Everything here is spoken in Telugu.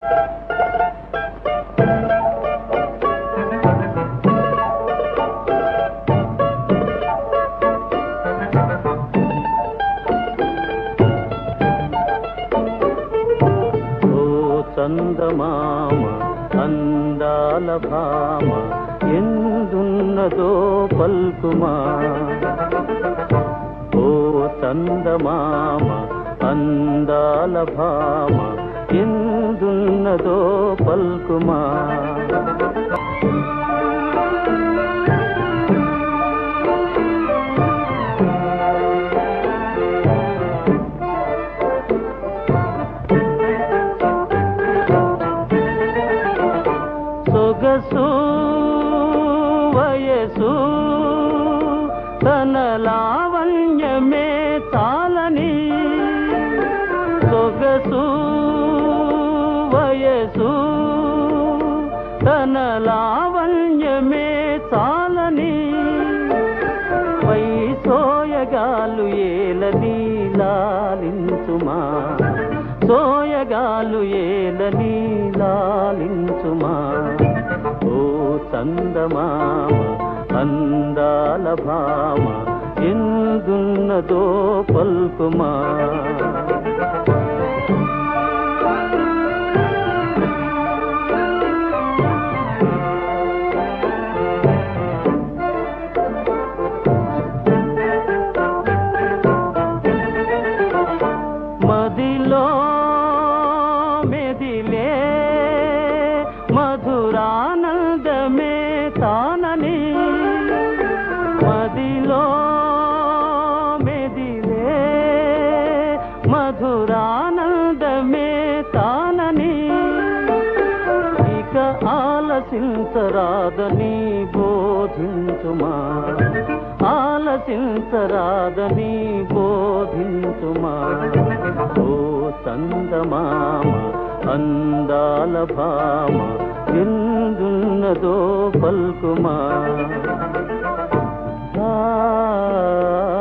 ఓ చందమామ అందాల భామ ఎందున్నదో పల్కుమా ఓ చందమామ అందాల భామ ఎందున్నదో పల్కుమా సొగసు వయసు తన లావణ్యమే చాలని సొగసు వయసు తన లావణ్యమే చాలని పై సోయగాలు ఏలని లాలించుమా సోయగాలు ఏలని లాలించుమా ఓ చందమామ అందాల భామ ఎందున్నదో పల్కుమా మదిలో మెదిలే మధురానందమే తానని మదిలో మెదిలే మధురానందమే తానని ఇక ఆలసించరాదని బోధించుమా ఆలసించరాదని బోధించుమా ఓ చందమామ అందాల భామ ఎందున్నదో పల్కుమా ఆ